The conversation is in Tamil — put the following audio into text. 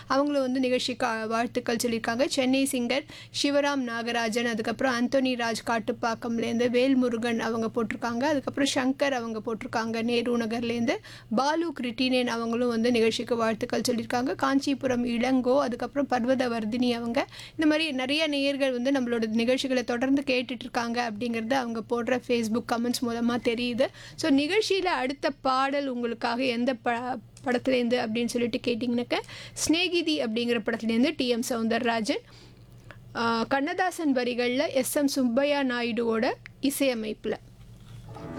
அவங்களும் வந்து நிகழ்ச்சிக்கு அஹ், வாழ்த்துக்கள் சொல்லியிருக்காங்க சென்னை சிங்கர் சிவராம் நாகராஜன் அதுக்கப்புறம் அந்தோனி ராஜ் காட்டுப்பாக்கம்லேருந்து வேல்முருகன் அவங்க போட்டிருக்காங்க அதுக்கப்புறம் சங்கர் அவங்க போட்டிருக்காங்க நேரு நகர்லேருந்து பாலு கிருட்டினேன் அவங்களும் வந்து நிகழ்ச்சிக்கு வாழ்த்துக்கள் சொல்லியிருக்காங்க காஞ்சிபுரம் இளங்கோ அதுக்கப்புறம் பர்வதவர்தினி அவங்க இந்த மாதிரி நிறைய நேயர்கள் வந்து நம்மளோட நிகழ்ச்சிகளை தொடர்ந்து கேட்டுட்டு இருக்காங்க அப்படிங்கிறது அவங்க போடுற ஃபேஸ்புக் கமெண்ட்ஸ் மூலமாக தெரியுது ஸோ நிகழ்ச்சியில் அடுத்த பாடல் உங்களுக்காக எந்த ப படத்துலேருந்து அப்படின்னு சொல்லிட்டு கேட்டிங்கனாக்க ஸ்நேகிதி அப்படிங்கிற படத்துலேருந்து டிஎம் சவுந்தரராஜன் ஆஹ் கண்ணதாசன் வரிகளில் எஸ் எம் சுப்பையா நாயுடுவோட இசையமைப்பில்